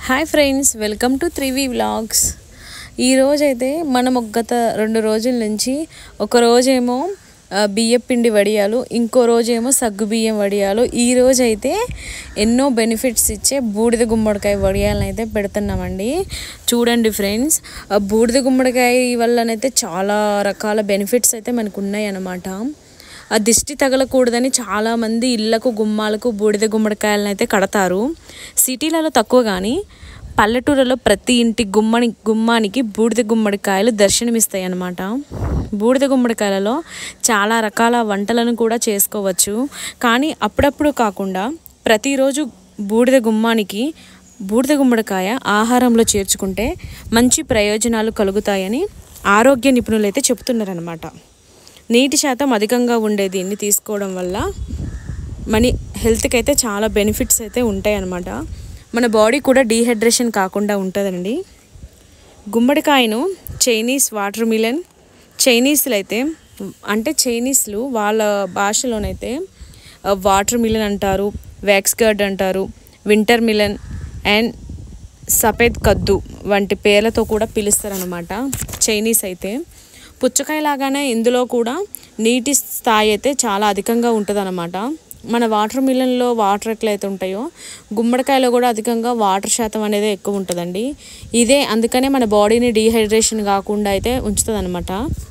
hi friends welcome to Trivi vlogs ఈరోజైతే మనం ఒక గత రెండు రోజుల నుంచి ఒక రోజేమో ఆ, బియ్యం పిండి వడియాలు ఇంకో రోజేమో సగ్గు బియ్యం వడియాలు ఈ రోజైతే ఎన్నో బెనిఫిట్స్ ఇచ్చే బూడిద గుమ్మడికాయ వడియాలను అయితే పెడుతున్నామండి చూడండి ఫ్రెండ్స్ ఆ బూడిద గుమ్మడికాయ వల్లనైతే చాలా రకాల బెనిఫిట్స్ అయితే మనకు ఉన్నాయి అన్నమాట ఆ దిష్టి తగలకూడదని చాలామంది ఇళ్లకు గుమ్మాలకు బూడిద గుమ్మడికాయలను అయితే కడతారు సిటీలలో తక్కువ కానీ పల్లెటూరులో ప్రతి ఇంటి గుమ్మని గుమ్మానికి బూడిద గుమ్మడికాయలు దర్శనమిస్తాయి అన్నమాట బూడిద గుమ్మడికాయలలో చాలా రకాల వంటలను కూడా చేసుకోవచ్చు కానీ అప్పుడప్పుడు కాకుండా ప్రతిరోజు బూడిద గుమ్మానికి బూడిద గుమ్మడికాయ ఆహారంలో చేర్చుకుంటే మంచి ప్రయోజనాలు కలుగుతాయని ఆరోగ్య నిపుణులు అయితే చెప్తున్నారనమాట నీటి శాతం అధికంగా ఉండే దీన్ని తీసుకోవడం వల్ల మన హెల్త్కి అయితే చాలా బెనిఫిట్స్ అయితే ఉంటాయి అన్నమాట మన బాడీ కూడా డీహైడ్రేషన్ కాకుండా ఉంటుందండి గుమ్మడికాయను చైనీస్ వాటర్ మిలన్ చైనీస్లు అయితే అంటే చైనీస్లు వాళ్ళ భాషలోనైతే వాటర్ మిలన్ అంటారు వ్యాక్స్ గర్డ్ అంటారు వింటర్ మిలన్ అండ్ సఫేద్ కద్దు వంటి పేర్లతో కూడా పిలుస్తారనమాట చైనీస్ అయితే పుచ్చకాయ లాగానే ఇందులో కూడా నీటి స్థాయి అయితే చాలా అధికంగా ఉంటుందన్నమాట మన వాటర్ మిలన్లో వాటర్ ఎట్లయితే ఉంటాయో గుమ్మడికాయలో కూడా అధికంగా వాటర్ శాతం అనేది ఎక్కువ ఉంటుందండి ఇదే అందుకనే మన బాడీని డీహైడ్రేషన్ కాకుండా అయితే ఉంచుతుంది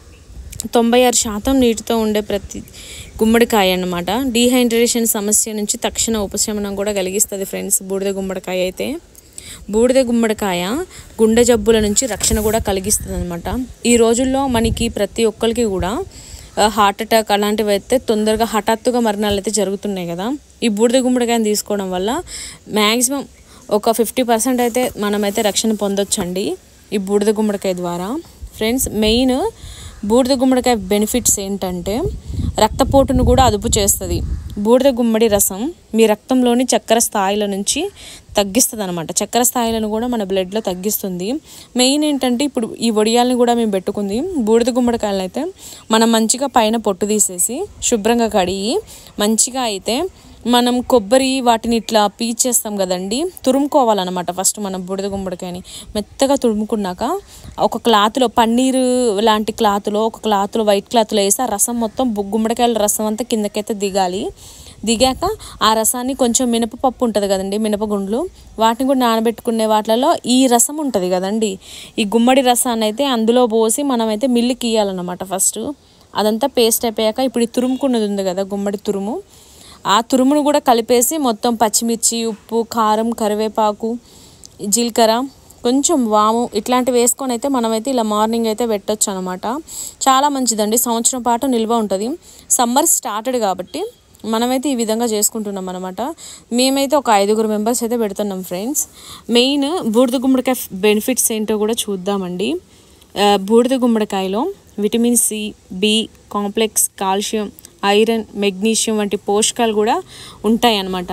తొంభై ఆరు శాతం నీటితో ఉండే ప్రతి గుమ్మడికాయ అన్నమాట డీహైడ్రేషన్ సమస్య నుంచి తక్షణ ఉపశమనం కూడా కలిగిస్తుంది ఫ్రెండ్స్ బూడిద గుమ్మడికాయ అయితే బూడిద గుమ్మడికాయ గుండె జబ్బుల నుంచి రక్షణ కూడా కలిగిస్తుంది అనమాట ఈ రోజుల్లో మనకి ప్రతి ఒక్కరికి కూడా ఆ, హార్ట్ అటాక్ అలాంటివి అయితే తొందరగా హఠాత్తుగా మరణాలు అయితే జరుగుతున్నాయి కదా ఈ బూడిద గుమ్మడికాయని తీసుకోవడం వల్ల మ్యాక్సిమం ఒక ఫిఫ్టీ పర్సెంట్ అయితే మనమైతే రక్షణ పొందొచ్చండి ఈ బూడిద గుమ్మడికాయ ద్వారా ఫ్రెండ్స్ మెయిన్ బూడిద గుమ్మడికాయ బెనిఫిట్స్ ఏంటంటే రక్తపోటును కూడా అదుపు చేస్తుంది బూడిద గుమ్మడి రసం మీ రక్తంలోని చక్కెర స్థాయిల నుంచి తగ్గిస్తుంది అనమాట చక్కెర స్థాయిలను కూడా మన బ్లడ్లో తగ్గిస్తుంది మెయిన్ ఏంటంటే ఇప్పుడు ఈ వడియాలని కూడా మేము పెట్టుకుంది బూడిద గుమ్మడికాయలు అయితే మనం మంచిగా పైన పొట్టు తీసేసి శుభ్రంగా కడిగి మంచిగా అయితే మనం కొబ్బరి వాటిని ఇట్లా పీచేస్తాం కదండి తురుముకోవాలన్నమాట ఫస్ట్ మనం బూడిద గుమ్మడికాయని మెత్తగా తురుముకున్నాక ఒక క్లాత్లో పన్నీరు లాంటి క్లాత్లో ఒక క్లాత్లో వైట్ క్లాత్లో వేసి ఆ రసం మొత్తం బు- గుమ్మడికాయల రసం అంతా కిందకైతే దిగాలి దిగాక ఆ రసాన్ని కొంచెం మినపపప్పు ఉంటుంది కదండి మినపగుండ్లు వాటిని కూడా నానబెట్టుకునే వాటిలలో ఈ రసం ఉంటుంది కదండి ఈ గుమ్మడి రసాన్ని అయితే అందులో పోసి మనమైతే మిల్లుకి ఇయ్యాలన్నమాట ఫస్ట్ అదంతా పేస్ట్ అయిపోయాక ఇప్పుడు ఈ తురుముకున్నది ఉంది కదా గుమ్మడి తురుము ఆ తురుమును కూడా కలిపేసి మొత్తం పచ్చిమిర్చి ఉప్పు కారం కరివేపాకు జీలకర్ర కొంచెం వాము ఇట్లాంటివి వేసుకొని అయితే మనమైతే ఇలా మార్నింగ్ అయితే పెట్టొచ్చు అనమాట చాలా మంచిదండి సంవత్సరం పాటు నిల్వ ఉంటుంది సమ్మర్ స్టార్టెడ్ కాబట్టి మనమైతే ఈ విధంగా చేసుకుంటున్నాం అనమాట మేమైతే ఒక ఐదుగురు మెంబర్స్ అయితే పెడుతున్నాం ఫ్రెండ్స్ మెయిన్ బూడిద గుమ్మడికాయ బెనిఫిట్స్ ఏంటో కూడా చూద్దామండి ఆ, బూడిద గుమ్మడికాయలో vitamin C B complex calcium iron magnesium వంటి పోషకాలు కూడా ఉంటాయి అన్నమాట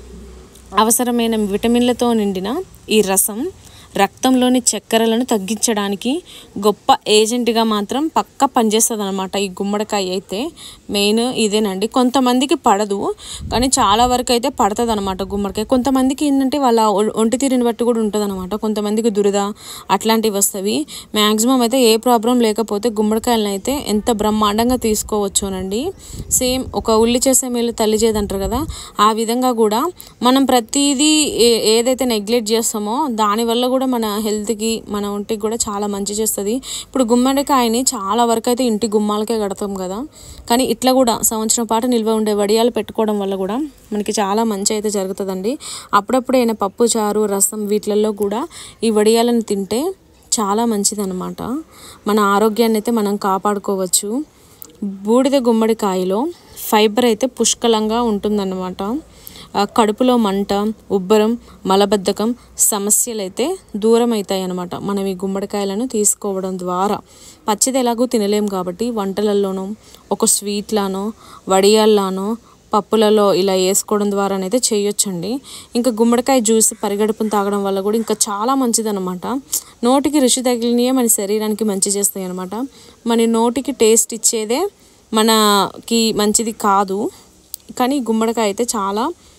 అవసరమైన విటమిన్లతో నిండిన ఈ రసం రక్తంలోని చక్కెరలను తగ్గించడానికి గొప్ప ఏజెంట్గా మాత్రం పక్క పనిచేస్తుంది అనమాట ఈ గుమ్మడికాయ అయితే మెయిన్ ఇదేనండి కొంతమందికి పడదు కానీ చాలా వరకు అయితే పడుతుంది అనమాట గుమ్మడికాయ కొంతమందికి ఏంటంటే వాళ్ళ ఒ- ఒంటి తీరుని బట్టి కూడా ఉంటుంది అనమాట కొంతమందికి దురద అట్లాంటివి వస్తాయి మ్యాక్సిమం అయితే ఏ ప్రాబ్లం లేకపోతే గుమ్మడికాయలను అయితే ఎంత బ్రహ్మాండంగా తీసుకోవచ్చునండి సేమ్ ఒక ఉల్లి చేసే మేలు తల్లి చేదంటారు కదా ఆ విధంగా కూడా మనం ప్రతిదీ ఏ- ఏదైతే నెగ్లెక్ట్ చేస్తామో దానివల్ల కూడా మన హెల్త్కి మన ఒంటికి కూడా చాలా మంచి చేస్తుంది ఇప్పుడు గుమ్మడికాయని చాలా వరకు అయితే ఇంటి గుమ్మాలకే కడతాం కదా కానీ ఇట్లా కూడా సంవత్సరం పాటు నిల్వ ఉండే వడియాలు పెట్టుకోవడం వల్ల కూడా మనకి చాలా మంచి అయితే జరుగుతుందండి అప్పుడప్పుడు అయిన పప్పు చారు రసం వీటిలలో కూడా ఈ వడియాలను తింటే చాలా మంచిదన్నమాట మన ఆరోగ్యాన్ని అయితే మనం కాపాడుకోవచ్చు బూడిద గుమ్మడికాయలో ఫైబర్ అయితే పుష్కలంగా ఉంటుందన్నమాట ఆ, కడుపులో మంట ఉబ్బరం మలబద్ధకం సమస్యలు అయితే దూరం అవుతాయి అన్నమాట మనం ఈ గుమ్మడికాయలను తీసుకోవడం ద్వారా పచ్చిది ఎలాగో తినలేం కాబట్టి వంటలలోనో ఒక స్వీట్లానో వడియాల్లానో పప్పులలో ఇలా వేసుకోవడం ద్వారానైతే చేయొచ్చండి ఇంకా గుమ్మడికాయ జ్యూస్ పరిగడుపును తాగడం వల్ల కూడా ఇంకా చాలా మంచిదన్నమాట నోటికి రుచి తగిలినయే మన శరీరానికి మంచి చేస్తాయి అనమాట మన నోటికి టేస్ట్ ఇచ్చేదే మనకి మంచిది కాదు కానీ గుమ్మడికాయ అయితే చాలా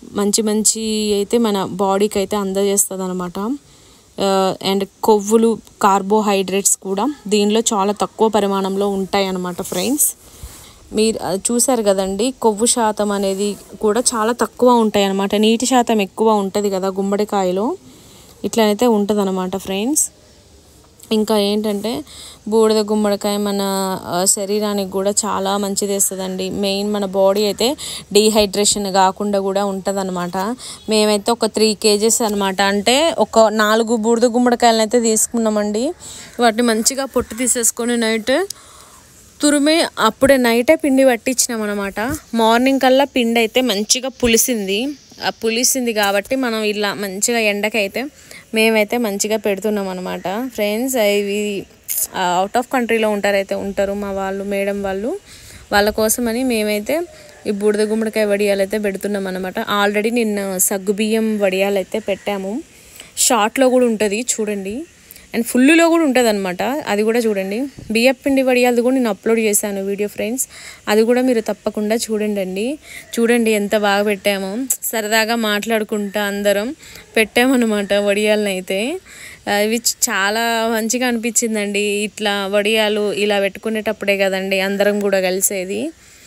మంచి మంచి అయితే మన బాడీకి అయితే అందజేస్తుంది అనమాట అండ్ కొవ్వులు కార్బోహైడ్రేట్స్ కూడా దీనిలో చాలా తక్కువ పరిమాణంలో ఉంటాయి అన్నమాట ఫ్రెండ్స్ మీరు అది చూసారు కదండి కొవ్వు శాతం అనేది కూడా చాలా తక్కువ ఉంటాయి అన్నమాట నీటి శాతం ఎక్కువ ఉంటుంది కదా గుమ్మడికాయలో ఇట్లనైతే ఉంటుంది అనమాట ఫ్రెండ్స్ ఇంకా ఏంటంటే బూడిద గుమ్మడికాయ మన ఆ, శరీరానికి కూడా చాలా మంచిది వేస్తుందండి మెయిన్ మన బాడీ అయితే డీహైడ్రేషన్ కాకుండా కూడా ఉంటుంది అనమాట మేమైతే ఒక త్రీ కేజెస్ అనమాట అంటే ఒక నాలుగు బూడిద గుమ్మడికాయలను అయితే తీసుకున్నామండి వాటిని మంచిగా పొట్టు తీసేసుకొని నైట్ తురిమి అప్పుడే నైటే పిండి పట్టించినాం అనమాట మార్నింగ్ కల్లా పిండి అయితే మంచిగా పులిసింది ఆ పులిసింది కాబట్టి మనం ఇలా మంచిగా ఎండకైతే మేమైతే మంచిగా పెడుతున్నాం అనమాట ఫ్రెండ్స్ ఇవి అవుట్ ఆఫ్ కంట్రీలో ఉంటారైతే ఉంటారు మా వాళ్ళు మేడం వాళ్ళు వాళ్ళ కోసమని మేమైతే ఈ బూడిద గుమ్మడికాయ వడియాలు అయితే పెడుతున్నాం అనమాట ఆల్రెడీ నిన్న సగ్గుబియ్యం వడియాలు అయితే పెట్టాము షార్ట్లో కూడా ఉంటుంది చూడండి అండ్ ఫుల్లులో కూడా ఉంటుంది అనమాట అది కూడా చూడండి బియ్యం పిండి వడియాలది కూడా నేను అప్లోడ్ చేశాను వీడియో ఫ్రెండ్స్ అది కూడా మీరు తప్పకుండా చూడండి అండి చూడండి ఎంత బాగా పెట్టామో సరదాగా మాట్లాడుకుంటా అందరం పెట్టామన్నమాట వడియాలను అయితే అవి చాలా మంచిగా అనిపించిందండి ఇట్లా వడియాలు ఇలా పెట్టుకునేటప్పుడే కదండి అందరం కూడా కలిసేది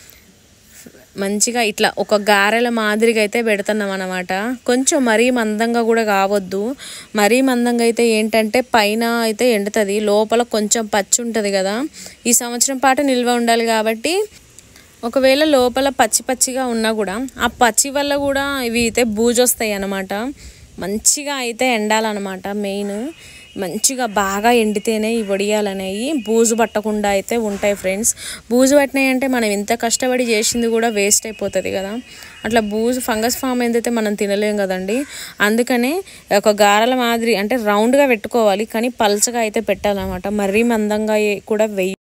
మంచిగా ఇట్లా ఒక గారెల మాదిరిగా అయితే పెడుతున్నాం అనమాట కొంచెం మరీ మందంగా కూడా కావద్దు మరీ మందంగా అయితే ఏంటంటే పైన అయితే ఎండుతుంది లోపల కొంచెం పచ్చి ఉంటుంది కదా ఈ సంవత్సరం పాటు నిల్వ ఉండాలి కాబట్టి ఒకవేళ లోపల పచ్చి పచ్చిగా ఉన్నా కూడా ఆ పచ్చి వల్ల కూడా ఇవి అయితే బూజు వస్తాయి అన్నమాట మంచిగా అయితే ఎండాలన్నమాట మెయిన్ మంచిగా బాగా ఎండితేనే ఈ వడియాలు అనేవి బూజు పట్టకుండా అయితే ఉంటాయి ఫ్రెండ్స్ బూజు పట్టినాయి అంటే మనం ఎంత కష్టపడి చేసింది కూడా వేస్ట్ అయిపోతుంది కదా అట్లా బూజు ఫంగస్ ఫామ్ ఏందైతే మనం తినలేం కదండి అందుకనే ఒక గారెల మాదిరి అంటే రౌండ్గా పెట్టుకోవాలి కానీ పల్చగా అయితే పెట్టాలన్నమాట మరీ మందంగా ఏ- కూడా వెయ్యి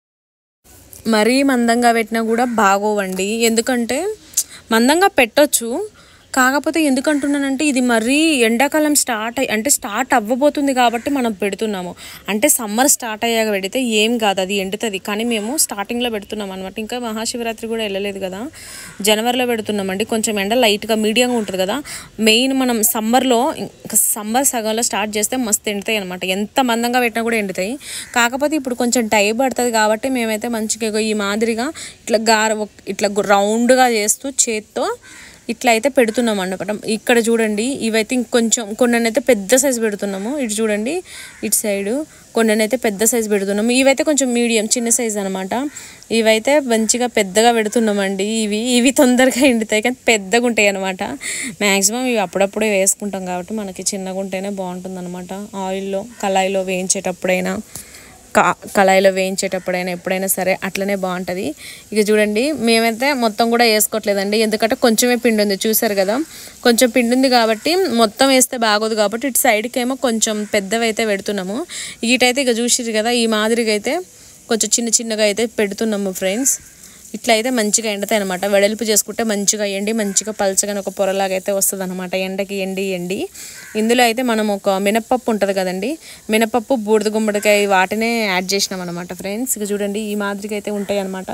మరీ మందంగా పెట్టినా కూడా బాగోవండి ఎందుకంటే మందంగా పెట్టొచ్చు కాకపోతే ఎందుకంటున్నానంటే ఇది మరీ ఎండాకాలం స్టార్ట్ అయ్యి అంటే స్టార్ట్ అవ్వబోతుంది కాబట్టి మనం పెడుతున్నాము అంటే సమ్మర్ స్టార్ట్ అయ్యాక పెడితే ఏం కాదు అది ఎండుతుంది కానీ మేము స్టార్టింగ్లో పెడుతున్నాం అనమాట ఇంకా మహాశివరాత్రి కూడా వెళ్ళలేదు కదా జనవరిలో పెడుతున్నామండి కొంచెం ఎండ లైట్గా మీడియంగా ఉంటుంది కదా మెయిన్ మనం సమ్మర్లో ఇంకా సమ్మర్ సగంలో స్టార్ట్ చేస్తే మస్తు ఎండుతాయి అనమాట ఎంత మందంగా పెట్టినా కూడా ఎండుతాయి కాకపోతే ఇప్పుడు కొంచెం టైం పడుతుంది కాబట్టి మేమైతే మంచిగా ఇగో ఈ మాదిరిగా ఇట్లా గార ఒక- ఇట్లా రౌండ్గా చేస్తూ చేత్తో ఇట్లా అయితే పెడుతున్నాం అన్నమాట ఇక్కడ చూడండి ఇవైతే ఇంకొంచెం కొన్ని అయితే పెద్ద సైజు పెడుతున్నాము ఇటు చూడండి ఇటు సైడు కొన్ని అయితే పెద్ద సైజు పెడుతున్నాము ఇవైతే కొంచెం మీడియం చిన్న సైజు అనమాట ఇవైతే మంచిగా పెద్దగా పెడుతున్నామండి ఇవి ఇవి తొందరగా ఎండుతాయి కానీ పెద్దగా ఉంటాయి అనమాట మ్యాక్సిమం ఇవి అప్పుడప్పుడే వేసుకుంటాం కాబట్టి మనకి చిన్నగా ఉంటేనే బాగుంటుంది అనమాట ఆయిల్లో కళాయిలో వేయించేటప్పుడైనా కా కళాయిలో వేయించేటప్పుడైనా ఎప్పుడైనా సరే అట్లనే బాగుంటుంది ఇక చూడండి మేమైతే మొత్తం కూడా వేసుకోవట్లేదండి ఎందుకంటే కొంచెమే పిండి ఉంది చూసారు కదా కొంచెం పిండి ఉంది కాబట్టి మొత్తం వేస్తే బాగోదు కాబట్టి ఇటు సైడ్కి ఏమో కొంచెం పెద్దవి అయితే పెడుతున్నాము ఇటైతే ఇక చూసిరు కదా ఈ మాదిరిగా అయితే కొంచెం చిన్న చిన్నగా అయితే పెడుతున్నాము ఫ్రెండ్స్ ఇట్లా అయితే మంచిగా ఎండతాయి అనమాట వెడల్పు చేసుకుంటే మంచిగా ఎండి మంచిగా పల్చగా ఒక పొరలాగా అయితే వస్తుంది అనమాట ఎండకి ఎండి ఎండి ఇందులో అయితే మనం ఒక మినపప్పు ఉంటుంది కదండి మినపప్పు బూడిద గుమ్మడికాయ వాటినే యాడ్ చేసినాం అనమాట ఫ్రెండ్స్ ఇక చూడండి ఈ మాదిరిగా అయితే ఉంటాయి అనమాట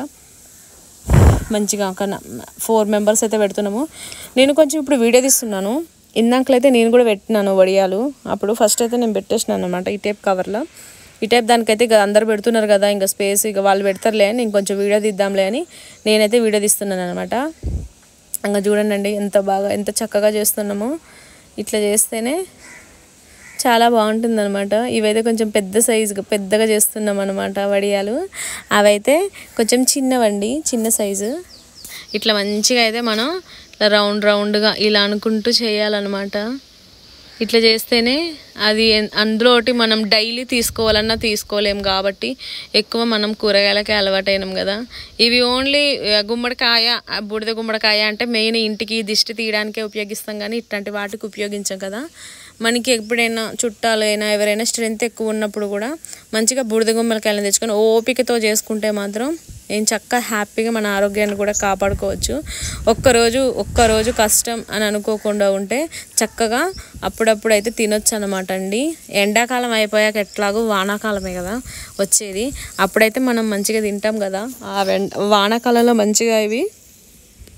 మంచిగా ఒక ఫోర్ మెంబర్స్ అయితే పెడుతున్నాము నేను కొంచెం ఇప్పుడు వీడియో తీస్తున్నాను ఇందాకలైతే నేను కూడా పెట్టినాను వడియాలు అప్పుడు ఫస్ట్ అయితే నేను పెట్టేసినాను అనమాట ఈ టైప్ కవర్లో ఈ టైప్ దానికైతే ఇక అందరు పెడుతున్నారు కదా ఇంకా స్పేస్ ఇక వాళ్ళు పెడతారులే అని ఇంకొంచెం వీడియో తీద్దాంలే అని నేనైతే వీడియో తీస్తున్నాను అనమాట ఇంకా చూడండి ఎంత బాగా ఎంత చక్కగా చేస్తున్నామో ఇట్లా చేస్తేనే చాలా బాగుంటుంది అనమాట ఇవైతే కొంచెం పెద్ద సైజు పెద్దగా చేస్తున్నాం అనమాట వడియాలు అవైతే కొంచెం చిన్నవండి చిన్న సైజు ఇట్లా మంచిగా అయితే మనం ఇట్లా రౌండ్ రౌండ్గా ఇలా అనుకుంటూ చేయాలన్నమాట ఇట్లా చేస్తేనే అది ఎన్- అందులో ఒకటి మనం డైలీ తీసుకోవాలన్నా తీసుకోలేం కాబట్టి ఎక్కువ మనం కూరగాయలకే అలవాటైనాం కదా ఇవి ఓన్లీ ఆ, గుమ్మడికాయ ఆ, బూడిద గుమ్మడికాయ అంటే మెయిన్ ఇంటికి దిష్టి తీయడానికే ఉపయోగిస్తాం కానీ ఇట్లాంటి వాటికి ఉపయోగించాం కదా మనకి ఎప్పుడైనా చుట్టాలైనా ఎవరైనా స్ట్రెంత్ ఎక్కువ ఉన్నప్పుడు కూడా మంచిగా బూడిద గుమ్మడికాయలను తెచ్చుకొని ఓపికతో చేసుకుంటే మాత్రం ఏం చక్కగా హ్యాపీగా మన ఆరోగ్యాన్ని కూడా కాపాడుకోవచ్చు ఒక్కరోజు ఒక్కరోజు కష్టం అని అనుకోకుండా ఉంటే చక్కగా అప్పుడప్పుడు అయితే తినొచ్చు అనమాట అండి ఎండాకాలం అయిపోయాక ఎట్లాగో వానాకాలమే కదా వచ్చేది అప్పుడైతే మనం మంచిగా తింటాం కదా ఆ వెం వానాకాలంలో మంచిగా ఇవి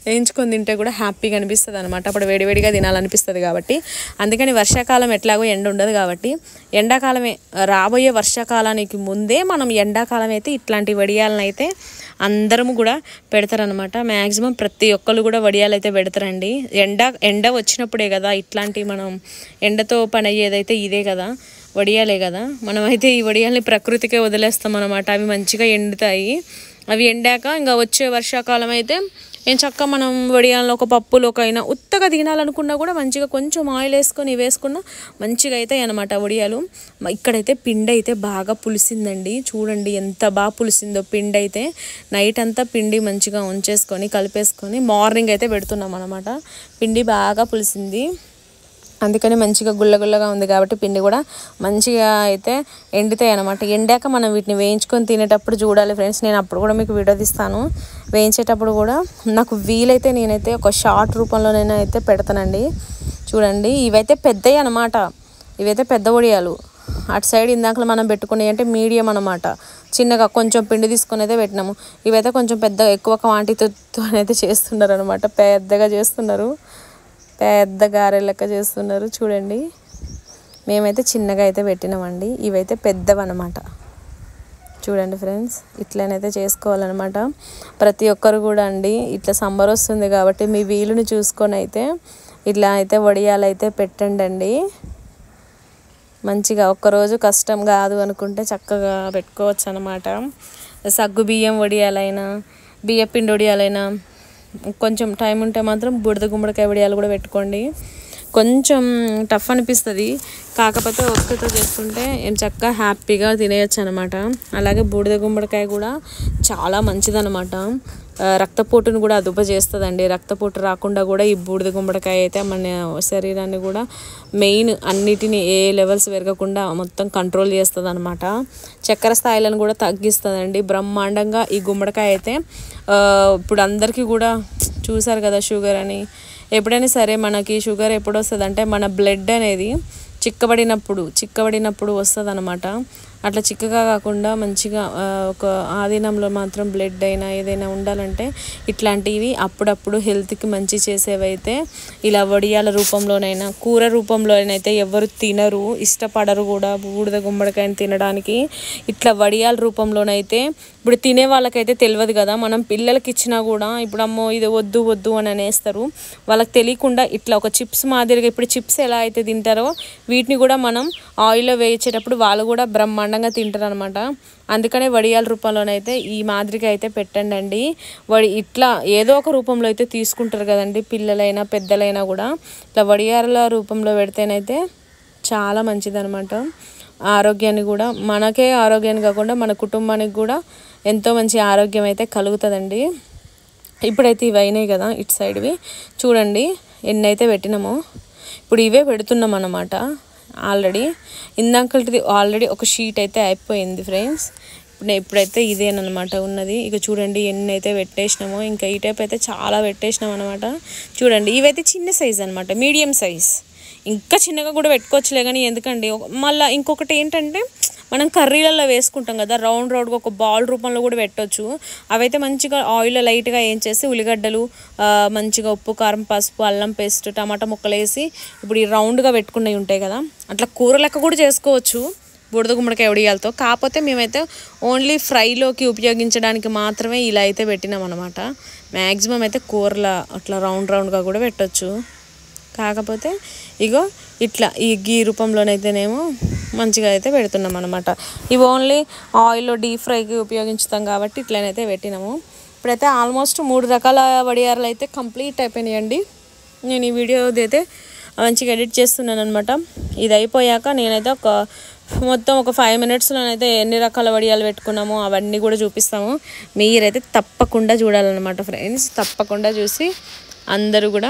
వేయించుకొని తింటే కూడా హ్యాపీగా అనిపిస్తుంది అనమాట అప్పుడు వేడివేడిగా తినాలనిపిస్తుంది కాబట్టి అందుకని వర్షాకాలం ఎట్లాగో ఎండ ఉండదు కాబట్టి ఎండాకాలమే రాబోయే వర్షాకాలానికి ముందే మనం ఎండాకాలం అయితే ఇట్లాంటి వడియాలను అయితే అందరము కూడా పెడతారనమాట మ్యాక్సిమం ప్రతి ఒక్కరు కూడా వడియాలు అయితే పెడతారండి ఎండ ఎండ వచ్చినప్పుడే కదా ఇట్లాంటి మనం ఎండతో పని అయ్యేదైతే ఇదే కదా వడియాలే కదా మనమైతే ఈ వడియాల్ని ప్రకృతికే వదిలేస్తాం అనమాట అవి మంచిగా ఎండుతాయి అవి ఎండాక ఇంకా వచ్చే వర్షాకాలం అయితే ఏం చక్క మనం వడియాలను ఒక పప్పులోకి అయినా ఉత్తగా తినాలనుకున్నా కూడా మంచిగా కొంచెం ఆయిల్ వేసుకొని ఇవి వేసుకున్నా మంచిగా అవుతాయి అనమాట వడియాలు మ- ఇక్కడైతే పిండి అయితే బాగా పులిసిందండి చూడండి ఎంత బాగా పులిసిందో పిండి అయితే నైట్ అంతా పిండి మంచిగా ఉంచేసుకొని కలిపేసుకొని మార్నింగ్ అయితే పెడుతున్నాం అనమాట పిండి బాగా పులిసింది అందుకని మంచిగా గుల్లగుల్లగా ఉంది కాబట్టి పిండి కూడా మంచిగా అయితే ఎండుతాయి అనమాట ఎండాక మనం వీటిని వేయించుకొని తినేటప్పుడు చూడాలి ఫ్రెండ్స్ నేను అప్పుడు కూడా మీకు వీడియో తీస్తాను వేయించేటప్పుడు కూడా నాకు వీలైతే నేనైతే ఒక షార్ట్ రూపంలోనైనా అయితే పెడతానండి చూడండి ఇవైతే పెద్దవి అనమాట ఇవైతే పెద్ద వడియాలు అటు సైడ్ ఇందాకలు మనం పెట్టుకునే అంటే మీడియం అనమాట చిన్నగా కొంచెం పిండి తీసుకొని అయితే పెట్టినాము ఇవైతే కొంచెం పెద్ద ఎక్కువ క్వాంటిటీతో అయితే చేస్తున్నారు అనమాట పెద్దగా చేస్తున్నారు పెద్ద గారె లెక్క చేస్తున్నారు చూడండి మేమైతే చిన్నగా అయితే పెట్టినామండి ఇవైతే పెద్దవన్నమాట చూడండి ఫ్రెండ్స్ ఇట్లనైతే చేసుకోవాలన్నమాట ప్రతి ఒక్కరు కూడా అండి ఇట్లా సమ్మర్ వస్తుంది కాబట్టి మీ వీలుని చూసుకొని అయితే ఇట్లా అయితే వడియాలు అయితే పెట్టండి అండి మంచిగా ఒక్కరోజు కష్టం కాదు అనుకుంటే చక్కగా పెట్టుకోవచ్చు అనమాట సగ్గు బియ్యం వడియాలైనా బియ్యపిండి వడియాలైనా కొంచెం టైం ఉంటే మాత్రం బుడద గుమ్మడికాయ వడియాలు కూడా పెట్టుకోండి కొంచెం టఫ్ అనిపిస్తుంది కాకపోతే ఓపికతో చేసుకుంటే ఏం చక్కగా హ్యాపీగా తినేయచ్చు అనమాట అలాగే బూడిద గుమ్మడికాయ కూడా చాలా మంచిదన్నమాట ఆ, రక్తపోటును కూడా అదుపు చేస్తుందండి రక్తపోటు రాకుండా కూడా ఈ బూడిద గుమ్మడికాయ అయితే మన శరీరాన్ని కూడా మెయిన్ అన్నిటిని ఏ లెవెల్స్ పెరగకుండా మొత్తం కంట్రోల్ చేస్తుంది అనమాట చక్కెర స్థాయిలను కూడా తగ్గిస్తుందండి బ్రహ్మాండంగా ఈ గుమ్మడికాయ అయితే ఆ, ఇప్పుడు అందరికీ కూడా చూసారు కదా షుగర్ అని ఎప్పుడైనా సరే మనకి షుగర్ ఎప్పుడు వస్తుంది అంటే మన బ్లడ్ అనేది చిక్కబడినప్పుడు చిక్కబడినప్పుడు వస్తుంది అనమాట అట్లా చిక్కగా కాకుండా మంచిగా ఆ, ఒక ఆధీనంలో మాత్రం బ్లడ్ అయినా ఏదైనా ఉండాలంటే ఇట్లాంటివి అప్పుడప్పుడు హెల్త్కి మంచి చేసేవైతే ఇలా వడియాల రూపంలోనైనా కూర రూపంలోనైతే ఎవరు తినరు ఇష్టపడరు కూడా బూడిద గుమ్మడికాయని తినడానికి ఇట్లా వడియాల రూపంలోనైతే ఇప్పుడు తినే వాళ్ళకైతే తెలియదు కదా మనం పిల్లలకి ఇచ్చినా కూడా ఇప్పుడు అమ్మో ఇది వద్దు వద్దు అని అనేస్తారు వాళ్ళకి తెలియకుండా ఇట్లా ఒక చిప్స్ మాదిరిగా ఇప్పుడు చిప్స్ ఎలా అయితే తింటారో వీటిని కూడా మనం ఆయిల్లో వేయించేటప్పుడు వాళ్ళు కూడా బ్రహ్మాండంగా తింటారు అనమాట అందుకనే వడియాల రూపంలోనైతే ఈ మాదిరిగా అయితే పెట్టండి అండి వడి ఇట్లా ఏదో ఒక రూపంలో అయితే తీసుకుంటారు కదండి పిల్లలైనా పెద్దలైనా కూడా ఇట్లా వడియాల రూపంలో పెడితేనైతే చాలా మంచిదన్నమాట ఆరోగ్యాన్ని కూడా మనకే ఆరోగ్యాన్ని కాకుండా మన కుటుంబానికి కూడా ఎంతో మంచి ఆరోగ్యం అయితే కలుగుతుందండి ఇప్పుడైతే ఇవి అయినాయి కదా ఇటు సైడ్వి చూడండి ఎన్ని అయితే పెట్టినామో ఇప్పుడు ఇవే పెడుతున్నాం అన్నమాట ఆల్రెడీ ఇందాకటిది ఆల్రెడీ ఒక షీట్ అయితే అయిపోయింది ఫ్రెండ్స్ ఇప్పుడు నేను ఇప్పుడైతే ఇదేనమాట ఉన్నది ఇక చూడండి ఎన్ని అయితే పెట్టేసినామో ఇంకా ఈ టైప్ అయితే చాలా పెట్టేసినాం అనమాట చూడండి ఇవైతే చిన్న సైజ్ అనమాట మీడియం సైజ్ ఇంకా చిన్నగా కూడా పెట్టుకోవచ్చులే కానీ ఎందుకండి ఒక- మళ్ళా ఇంకొకటి ఏంటంటే మనం కర్రీలలో వేసుకుంటాం కదా రౌండ్ రౌండ్గా ఒక బాల్ రూపంలో కూడా పెట్టొచ్చు అవైతే మంచిగా ఆయిల్ లైట్గా ఏం చేసి ఉల్లిగడ్డలు ఆ, మంచిగా ఉప్పు కారం పసుపు అల్లం పేస్ట్ టమాటా ముక్కలు వేసి ఇప్పుడు ఈ రౌండ్గా పెట్టుకున్నవి ఉంటాయి కదా అట్లా కూర లెక్క కూడా చేసుకోవచ్చు బుడద గుమ్మడికాయ ఉడియాలతో కాకపోతే మేమైతే ఓన్లీ ఫ్రైలోకి ఉపయోగించడానికి మాత్రమే ఇలా అయితే పెట్టినాం అనమాట మ్యాక్సిమం అయితే కూరల అట్లా రౌండ్ రౌండ్గా కూడా పెట్టొచ్చు కాకపోతే ఇగో ఇట్లా ఈ గీ రూపంలోనైతేనేమో మంచిగా అయితే పెడుతున్నాం అనమాట ఇవి ఓన్లీ ఆయిల్లో డీప్ ఫ్రైకి ఉపయోగించుతాం కాబట్టి ఇట్లనైతే పెట్టినాము ఇప్పుడైతే ఆల్మోస్ట్ మూడు రకాల వడియారలు అయితే కంప్లీట్ అయిపోయినాయండి నేను ఈ వీడియో అయితే మంచిగా ఎడిట్ చేస్తున్నాను అనమాట ఇది అయిపోయాక నేనైతే ఒక మొత్తం ఒక ఫైవ్ మినిట్స్లోనైతే ఎన్ని రకాల వడియాలు పెట్టుకున్నామో అవన్నీ కూడా చూపిస్తాము మీరైతే తప్పకుండా చూడాలన్నమాట ఫ్రెండ్స్ తప్పకుండా చూసి అందరూ కూడా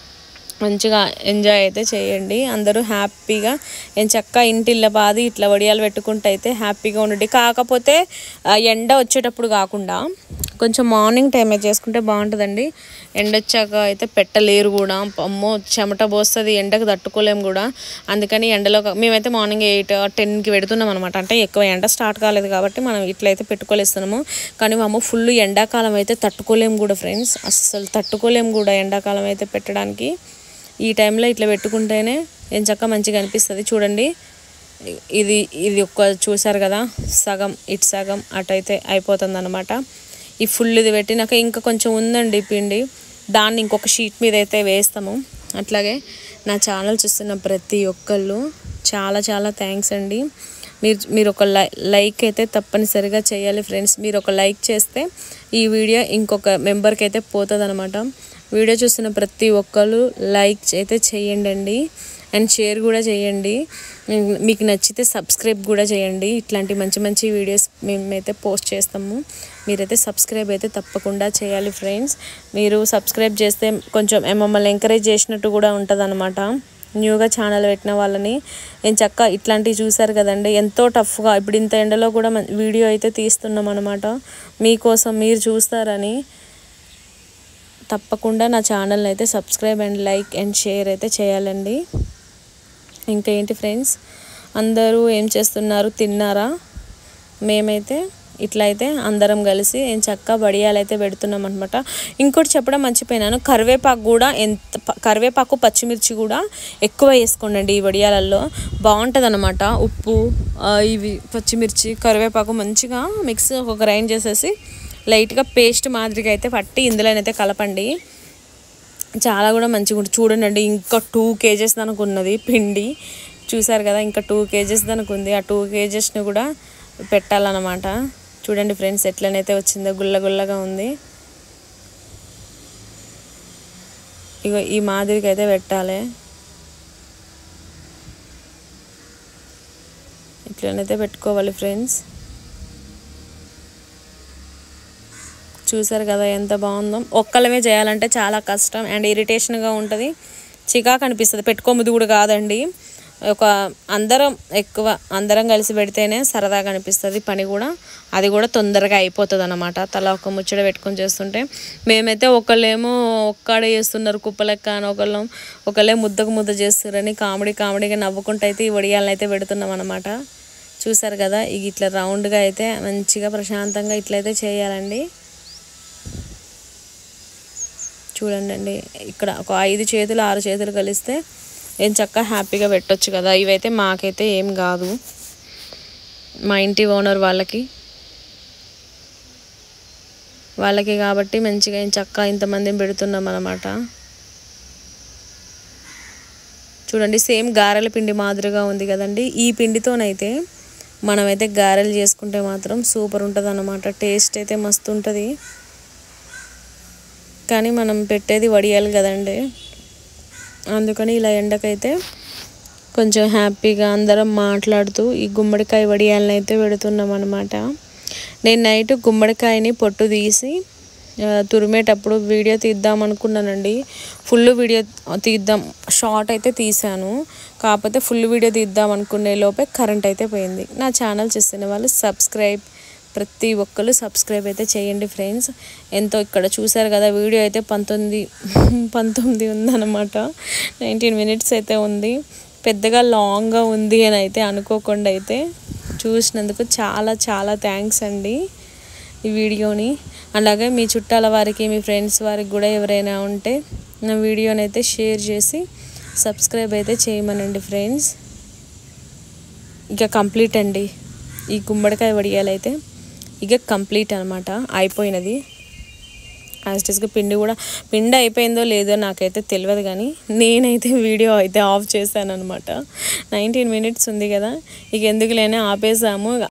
మంచిగా ఎంజాయ్ అయితే చేయండి అందరూ హ్యాపీగా నేను చక్క ఇంటిల్ల బాది ఇట్లా వడియాలు పెట్టుకుంటే అయితే హ్యాపీగా ఉండండి కాకపోతే ఆ, ఎండ వచ్చేటప్పుడు కాకుండా కొంచెం మార్నింగ్ టైం అయితే చేసుకుంటే బాగుంటుందండి ఎండ వచ్చాక అయితే పెట్టలేరు కూడా అమ్మో చెమట పోస్తుంది ఎండకు తట్టుకోలేము కూడా అందుకని ఎండలో కా- మేమైతే మార్నింగ్ ఎయిట్ టెన్కి పెడుతున్నాం అనమాట అంటే ఎక్కువ ఎండ స్టార్ట్ కాలేదు కాబట్టి మనం ఇట్లయితే పెట్టుకోలేస్తున్నాము కానీ మా అమ్మ ఫుల్ ఎండాకాలం అయితే తట్టుకోలేము కూడా ఫ్రెండ్స్ అస్సలు తట్టుకోలేము కూడా ఎండాకాలం అయితే పెట్టడానికి ఈ టైంలో ఇట్లా పెట్టుకుంటేనే ఏం చక్క మంచిగా అనిపిస్తుంది చూడండి ఇది ఇది ఒక్క చూసారు కదా సగం ఇటు సగం అటైతే అయిపోతుంది అనమాట ఈ ఫుల్ ఇది పెట్టినాక ఇంకా కొంచెం ఉందండి పిండి దాన్ని ఇంకొక షీట్ మీద అయితే వేస్తాము అట్లాగే నా ఛానల్ చూస్తున్న ప్రతి ఒక్కళ్ళు చాలా చాలా థ్యాంక్స్ అండి మీరు మీరు ఒక లై లైక్ అయితే తప్పనిసరిగా చేయాలి ఫ్రెండ్స్ మీరు ఒక లైక్ చేస్తే ఈ వీడియో ఇంకొక మెంబర్కి అయితే పోతుంది అనమాట వీడియో చూస్తున్న ప్రతి ఒక్కరు లైక్ అయితే చేయండి అండి అండ్ షేర్ కూడా చేయండి ఉమ్, మీకు నచ్చితే సబ్స్క్రైబ్ కూడా చేయండి ఇట్లాంటి మంచి మంచి వీడియోస్ మేమైతే పోస్ట్ చేస్తాము మీరైతే సబ్స్క్రైబ్ అయితే తప్పకుండా చేయాలి ఫ్రెండ్స్ మీరు సబ్స్క్రైబ్ చేస్తే కొంచెం మమ్మల్ని ఎంకరేజ్ చేసినట్టు కూడా ఉంటుంది న్యూగా ఛానల్ పెట్టిన వాళ్ళని నేను చక్క ఇట్లాంటివి చూసారు కదండి ఎంతో టఫ్గా ఇప్పుడు ఇంత ఎండలో కూడా మం- వీడియో అయితే తీస్తున్నాం అనమాట మీకోసం మీరు చూస్తారని తప్పకుండా నా ఛానల్ని అయితే subscribe and like and share అయితే చేయాలండి ఇంకా ఏంటి ఫ్రెండ్స్ అందరూ ఏం చేస్తున్నారు తిన్నారా మేమైతే ఇట్లా అయితే అందరం కలిసి ఏం చక్క బడియాలు అయితే పెడుతున్నాం అనమాట ఇంకోటి చెప్పడం మర్చిపోయినాను కరివేపాకు కూడా ఎంత ప- కరివేపాకు పచ్చిమిర్చి కూడా ఎక్కువ వేసుకోండి ఈ వడియాలల్లో బాగుంటుంది అనమాట ఉప్పు ఆ, ఇవి పచ్చిమిర్చి కరివేపాకు మంచిగా మిక్స్ ఒక గ్రైండ్ చేసేసి లైట్గా పేస్ట్ మాదిరిగా అయితే పట్టి ఇందులోనైతే కలపండి చాలా కూడా మంచిగా ఉంటుంది చూడండి ఇంకా టూ కేజెస్ దానికి ఉన్నది పిండి చూసారు కదా ఇంకా టూ కేజెస్ దానికి ఉంది ఆ టూ కేజెస్ని కూడా పెట్టాలన్నమాట చూడండి ఫ్రెండ్స్ ఎట్లనైతే వచ్చిందో గుల్ల గుల్లగా ఉంది ఇగో ఈ మాదిరిగా అయితే పెట్టాలి ఇట్లనైతే పెట్టుకోవాలి ఫ్రెండ్స్ చూసారు కదా ఎంత బాగుందో ఒక్కలమే చేయాలంటే చాలా కష్టం అండ్ ఇరిటేషన్గా ఉంటుంది చికాకు అనిపిస్తుంది పెట్టుకోముది కూడా కాదండి ఒక అందరం ఎక్కువ అందరం కలిసి పెడితేనే సరదాగా అనిపిస్తుంది పని కూడా అది కూడా తొందరగా అయిపోతుంది అనమాట తల ఒక ముచ్చట పెట్టుకొని చేస్తుంటే మేమైతే ఒకళ్ళేమో ఒక్కడే చేస్తున్నారు కుప్పలెక్క అని ఒకళ్ళం ఒకళ్ళే ముద్దకు ముద్ద చేస్తున్నారని కామెడీ కామెడీగా నవ్వుకుంటూ అయితే ఈ వడియాలను అయితే పెడుతున్నాం అనమాట చూసారు కదా ఇక ఇట్లా రౌండ్గా అయితే మంచిగా ప్రశాంతంగా ఇట్లయితే చేయాలండి చూడండి అండి ఇక్కడ ఒక ఐదు చేతులు ఆరు చేతులు కలిస్తే ఏం చక్కగా హ్యాపీగా పెట్టొచ్చు కదా ఇవైతే మాకైతే ఏం కాదు మా ఇంటి ఓనర్ వాళ్ళకి వాళ్ళకి కాబట్టి మంచిగా ఏం చక్క ఇంతమందిని పెడుతున్నాం అనమాట చూడండి సేమ్ గారెల పిండి మాదిరిగా ఉంది కదండి ఈ పిండితోనైతే మనమైతే గారెలు చేసుకుంటే మాత్రం సూపర్ ఉంటుంది అన్నమాట టేస్ట్ అయితే మస్తు ఉంటుంది కానీ మనం పెట్టేది వడియాలి కదండి అందుకని ఇలా ఎండకైతే కొంచెం హ్యాపీగా అందరం మాట్లాడుతూ ఈ గుమ్మడికాయ వడియాలని అయితే పెడుతున్నాం అనమాట నేను నైట్ గుమ్మడికాయని పొట్టు తీసి ఆ, తురిమేటప్పుడు వీడియో తీద్దాం అనుకున్నానండి ఫుల్ వీడియో తీద్దాం షార్ట్ అయితే తీసాను కాకపోతే ఫుల్ వీడియో తీద్దాం అనుకునే లోపే కరెంట్ అయితే పోయింది నా ఛానల్ చూస్తున్న వాళ్ళు సబ్స్క్రైబ్ ప్రతి ఒక్కరు సబ్స్క్రైబ్ అయితే చేయండి ఫ్రెండ్స్ ఎంతో ఇక్కడ చూసారు కదా వీడియో అయితే పంతొమ్మిది పంతొమ్మిది ఉందన్నమాట నైన్టీన్ మినిట్స్ అయితే ఉంది పెద్దగా లాంగ్గా ఉంది అని అయితే అనుకోకుండా అయితే చూసినందుకు చాలా చాలా థ్యాంక్స్ అండి ఈ వీడియోని అలాగే మీ చుట్టాల వారికి మీ ఫ్రెండ్స్ వారికి కూడా ఎవరైనా ఉంటే నా వీడియోని అయితే షేర్ చేసి సబ్స్క్రైబ్ అయితే చేయమనండి ఫ్రెండ్స్ ఇక కంప్లీట్ అండి ఈ గుమ్మడికాయ వడియాలు అయితే ఇక కంప్లీట్ అనమాట అయిపోయినది యాస్టిస్గా పిండి కూడా పిండి అయిపోయిందో లేదో నాకైతే తెలియదు కానీ నేనైతే వీడియో అయితే ఆఫ్ చేశాను అనమాట నైన్టీన్ మినిట్స్ ఉంది కదా ఇక ఎందుకులేనే ఆపేసాము